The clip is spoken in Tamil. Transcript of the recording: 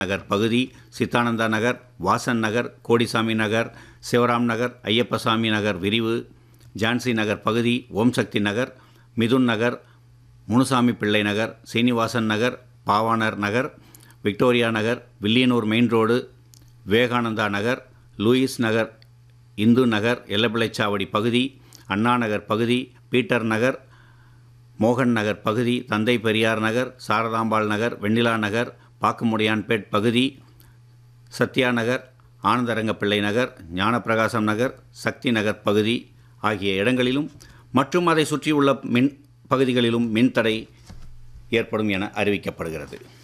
நகர் பகுதி சித்தானந்தா நகர் வாசன் நகர் கோடிசாமி நகர் சிவராம் நகர் ஐயப்பசாமி நகர் விரிவு ஜான்சி நகர் பகுதி ஓம் சக்தி நகர் Mithun Nagar Munusamy Pillai Nagar Srinivasan Nagar Pavanar Nagar Victoria Nagar Villianur main road Vivekananda Nagar Louis Nagar Hindu Nagar Ellapillaichavadi பகுதி அண்ணா நகர் பகுதி பீட்டர் நகர் மோகன் நகர் பகுதி தந்தை பெரியார் நகர் சாரதாம்பாள் நகர் வெண்ணிலா நகர் பாக்குமுடியான்பேட் பகுதி சத்யா நகர் ஆனந்தரங்கப்பிள்ளை நகர் ஞானப்பிரகாசம் நகர் சக்தி நகர் பகுதி ஆகிய இடங்களிலும் மற்றும் அதை சுற்றியுள்ள மின் பகுதிகளிலும் மின்தடை ஏற்படும் என அறிவிக்கப்படுகிறது